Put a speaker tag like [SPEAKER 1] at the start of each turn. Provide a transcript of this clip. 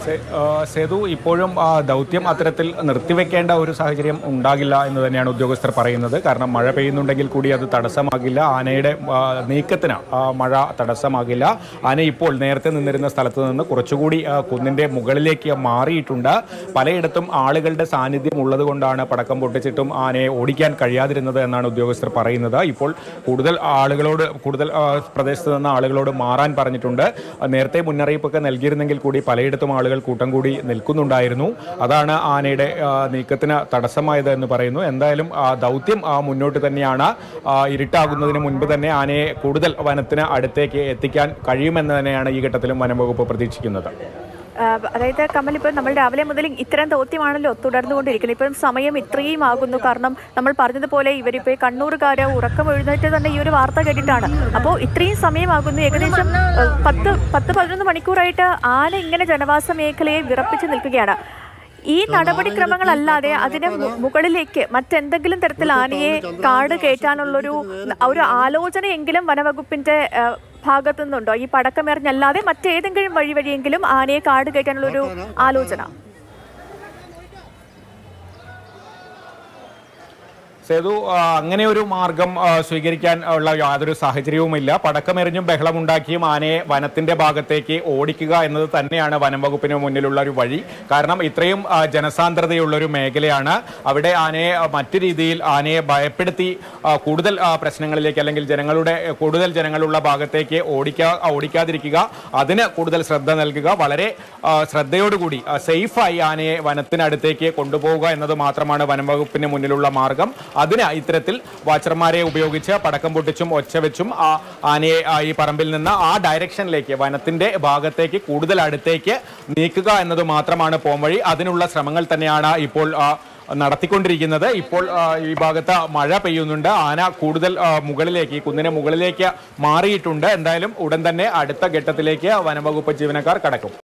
[SPEAKER 1] സെ- ആ, സേതു ഇപ്പോഴും ആ, ദൗത്യം അത്തരത്തിൽ നിർത്തിവെക്കേണ്ട ഒരു സാഹചര്യം ഉണ്ടാകില്ല എന്ന് തന്നെയാണ് ഉദ്യോഗസ്ഥർ പറയുന്നത് കാരണം മഴ പെയ്യുന്നുണ്ടെങ്കിൽ കൂടി അത് തടസ്സമാകില്ല ആനയുടെ ആ, നീക്കത്തിന് ആ, മഴ തടസ്സമാകില്ല ആന ഇപ്പോൾ നേരത്തെ നിന്നിരുന്ന സ്ഥലത്ത് നിന്ന് കുറച്ചുകൂടി ആ, കുന്നിന്റെ മുകളിലേക്ക് മാറിയിട്ടുണ്ട് പലയിടത്തും ആളുകളുടെ സാന്നിധ്യം ഉള്ളത് കൊണ്ടാണ് പടക്കം പൊട്ടിച്ചിട്ടും ആനയെ ഓടിക്കാൻ കഴിയാതിരുന്നത് എന്നാണ് ഉദ്യോഗസ്ഥർ പറയുന്നത് ഇപ്പോൾ കൂടുതൽ ആളുകളോട് കൂടുതൽ ആ, പ്രദേശത്ത് നിന്ന് ആളുകളോട് മാറാൻ പറഞ്ഞിട്ടുണ്ട് ആ, നേരത്തെ മുന്നറിയിപ്പൊക്കെ നൽകിയിരുന്നെങ്കിൽ കൂടി പലയിടത്തും ആളുകൾ കൂട്ടം കൂടി നിൽക്കുന്നുണ്ടായിരുന്നു അതാണ് ആനയുടെ ആ, നീക്കത്തിന് തടസ്സമായത് എന്ന് പറയുന്നു എന്തായാലും ആ ദൗത്യം ആ, മുന്നോട്ട് തന്നെയാണ് ആ, ഇരുട്ടാകുന്നതിന് മുൻപ് തന്നെ ആനയെ കൂടുതൽ വനത്തിന് അടുത്തേക്ക് എത്തിക്കാൻ കഴിയുമെന്ന് തന്നെയാണ് ഈ ഘട്ടത്തിലും വനം വകുപ്പ് പ്രതീക്ഷിക്കുന്നത്
[SPEAKER 2] ആ, അതായത് കമൽ ഇപ്പോൾ നമ്മൾ രാവിലെ മുതൽ ഇത്തരം ദൗത്യമാണല്ലോ തുടർന്നുകൊണ്ടിരിക്കുന്നത് ഇപ്പം സമയം ഇത്രയും ആകുന്നു കാരണം നമ്മൾ പറഞ്ഞതുപോലെ ഇവരിപ്പോൾ കണ്ണൂർക്കാര് ഉറക്കം എഴുന്നേറ്റ് തന്നെ ഈ ഒരു വാർത്ത കേട്ടിട്ടാണ് അപ്പോൾ ഇത്രയും സമയമാകുന്നു ഏകദേശം ആ, പത്ത് പത്ത് പതിനൊന്ന് മണിക്കൂറായിട്ട് ആന ഇങ്ങനെ ജനവാസ മേഖലയെ വിറപ്പിച്ച് നിൽക്കുകയാണ് ഈ നടപടിക്രമങ്ങളല്ലാതെ അതിന് മു- മുകളിലേക്ക് മറ്റെന്തെങ്കിലും തരത്തിൽ ആനയെ കാട് കയറ്റാനുള്ളൊരു ഒരു ആലോചനയെങ്കിലും വനവകുപ്പിന്റെ ആ, ഭാഗത്തു നിന്നുണ്ടോ ഈ പടക്കമെറിഞ്ഞല്ലാതെ മറ്റേതെങ്കിലും വഴി വഴിയെങ്കിലും ആനയെ കാട് കയറ്റാനുള്ളൊരു ആലോചന
[SPEAKER 1] സേതു ആ, അങ്ങനെ ഒരു മാർഗം ആ, സ്വീകരിക്കാൻ ഉള്ള യാതൊരു സാഹചര്യവുമില്ല പടക്കമെറിഞ്ഞും ബഹളമുണ്ടാക്കിയും ആനയെ വനത്തിന്റെ ഭാഗത്തേക്ക് ഓടിക്കുക എന്നത് തന്നെയാണ് വനം വകുപ്പിന് മുന്നിലുള്ള ഒരു വഴി കാരണം ഇത്രയും ആ, ജനസാന്ദ്രതയുള്ള ഒരു മേഖലയാണ് അവിടെ ആനയെ ആ, മറ്റു രീതിയിൽ ആനയെ ഭയപ്പെടുത്തി ആ, കൂടുതൽ ആ, പ്രശ്നങ്ങളിലേക്ക് അല്ലെങ്കിൽ ജനങ്ങളുടെ ആ, കൂടുതൽ ജനങ്ങളുള്ള ഭാഗത്തേക്ക് ഓടിക്കാ ഓടിക്കാതിരിക്കുക അതിന് കൂടുതൽ ശ്രദ്ധ നൽകുക വളരെ ആ, ശ്രദ്ധയോടുകൂടി ആ, സേഫായി ആനയെ വനത്തിനടുത്തേക്ക് കൊണ്ടുപോവുക എന്നത് മാത്രമാണ് വനം വകുപ്പിന് മുന്നിലുള്ള മാർഗം അതിന് ഇത്തരത്തിൽ വാച്ചർമാരെ ഉപയോഗിച്ച് പടക്കം പൊട്ടിച്ചും ഒച്ച വെച്ചും ആ ആനയെ ആ, ഈ പറമ്പിൽ നിന്ന് ആ ഡയറക്ഷനിലേക്ക് വനത്തിന്റെ ഭാഗത്തേക്ക് കൂടുതൽ അടുത്തേക്ക് നീക്കുക എന്നത് മാത്രമാണ് പോംവഴി അതിനുള്ള ശ്രമങ്ങൾ തന്നെയാണ് ഇപ്പോൾ ആ, നടത്തിക്കൊണ്ടിരിക്കുന്നത് ഇപ്പോൾ ആ, ഈ ഭാഗത്ത് മഴ പെയ്യുന്നുണ്ട് ആന കൂടുതൽ ആ, മുകളിലേക്ക് ഈ കുന്നിന് മുകളിലേക്ക് മാറിയിട്ടുണ്ട് എന്തായാലും ഉടൻ തന്നെ അടുത്ത ഘട്ടത്തിലേക്ക് വനംവകുപ്പ് ജീവനക്കാർ കടക്കും